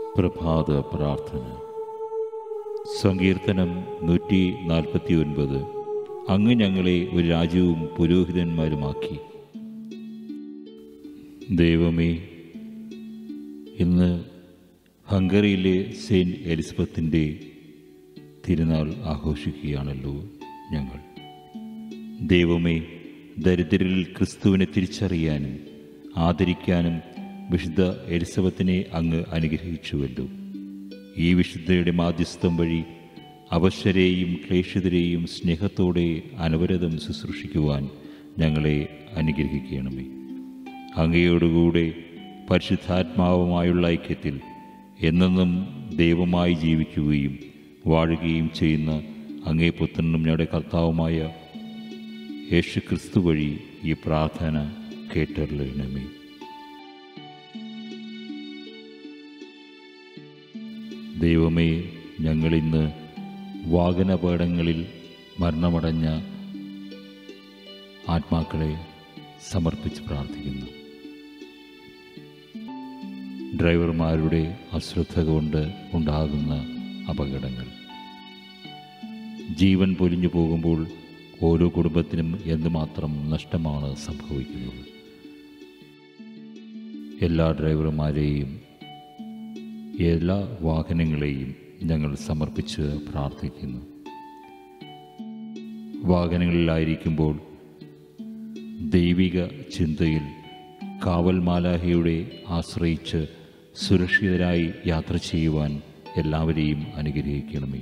പ്രഭാത പ്രാർത്ഥന സങ്കീർത്തനം നൂറ്റി നാൽപ്പത്തി ഒൻപത് അങ്ങ് ഞങ്ങളെ ഒരു രാജ്യവും പുരോഹിതന്മാരുമാക്കി ദൈവമേ ഇന്ന് ഹംഗറിയിലെ സെയിൻറ്റ് എലിസബത്തിൻ്റെ തിരുനാൾ ആഘോഷിക്കുകയാണല്ലോ ഞങ്ങൾ ദൈവമേ ദരിദ്രരിൽ ക്രിസ്തുവിനെ തിരിച്ചറിയാനും ആദരിക്കാനും വിശുദ്ധ എലിസബത്തിനെ അങ്ങ് അനുഗ്രഹിച്ചുവല്ലോ ഈ വിശുദ്ധയുടെ മാധ്യസ്ഥം വഴി അവശരെയും ക്ലേശിതരെയും സ്നേഹത്തോടെ അനവരതം ശുശ്രൂഷിക്കുവാൻ ഞങ്ങളെ അനുഗ്രഹിക്കണമേ അങ്ങയോടുകൂടെ പരിശുദ്ധാത്മാവുമായുള്ള ഐക്യത്തിൽ എന്നെന്നും ദൈവമായി ജീവിക്കുകയും വാഴുകയും ചെയ്യുന്ന അങ്ങേ പുത്രനും ഞങ്ങളുടെ കർത്താവുമായ യേശു ക്രിസ്തു വഴി ഈ പ്രാർത്ഥന കേട്ടറിയണമേ ദൈവമേ ഞങ്ങളിന്ന് വാഹനപകടങ്ങളിൽ മരണമടഞ്ഞ ആത്മാക്കളെ സമർപ്പിച്ച് പ്രാർത്ഥിക്കുന്നു ഡ്രൈവർമാരുടെ അശ്രദ്ധ കൊണ്ട് ഉണ്ടാകുന്ന അപകടങ്ങൾ ജീവൻ പൊലിഞ്ഞു പോകുമ്പോൾ ഓരോ കുടുംബത്തിനും എന്തുമാത്രം നഷ്ടമാണ് സംഭവിക്കുന്നത് എല്ലാ ഡ്രൈവർമാരെയും എല്ലാ വാഹനങ്ങളെയും ഞങ്ങൾ സമർപ്പിച്ച് പ്രാർത്ഥിക്കുന്നു വാഹനങ്ങളിലായിരിക്കുമ്പോൾ ദൈവിക ചിന്തയിൽ കാവൽ മാലാഹയുടെ ആശ്രയിച്ച് സുരക്ഷിതരായി യാത്ര ചെയ്യുവാൻ എല്ലാവരെയും അനുഗ്രഹിക്കണമേ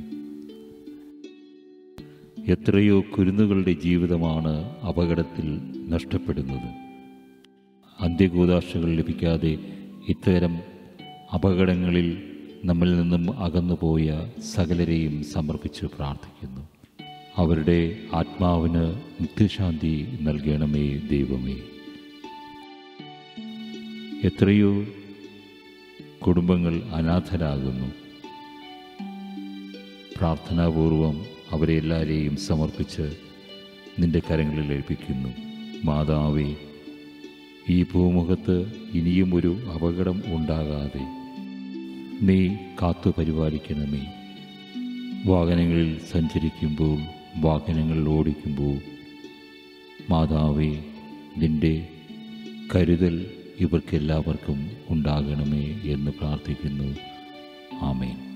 എത്രയോ കുരുന്നുകളുടെ ജീവിതമാണ് അപകടത്തിൽ നഷ്ടപ്പെടുന്നത് അന്ത്യകൂതാശകൾ ലഭിക്കാതെ ഇത്തരം അപകടങ്ങളിൽ നമ്മിൽ നിന്നും അകന്നുപോയ സകലരെയും സമർപ്പിച്ച് പ്രാർത്ഥിക്കുന്നു അവരുടെ ആത്മാവിന് നിത്യശാന്തി നൽകണമേ ദൈവമേ എത്രയോ കുടുംബങ്ങൾ അനാഥരാകുന്നു പ്രാർത്ഥനാപൂർവം അവരെ എല്ലാവരെയും സമർപ്പിച്ച് നിന്റെ കരങ്ങളിൽ ഏൽപ്പിക്കുന്നു മാതാവേ ഈ ഭൂമുഖത്ത് ഇനിയും ഒരു അപകടം ഉണ്ടാകാതെ നീ കാത്തു പരിപാലിക്കണമേ വാഹനങ്ങളിൽ സഞ്ചരിക്കുമ്പോൾ വാഹനങ്ങൾ ഓടിക്കുമ്പോൾ മാതാവേ നിന്റെ കരുതൽ ഇവർക്കെല്ലാവർക്കും ഉണ്ടാകണമേ എന്ന് പ്രാർത്ഥിക്കുന്നു ആമേൻ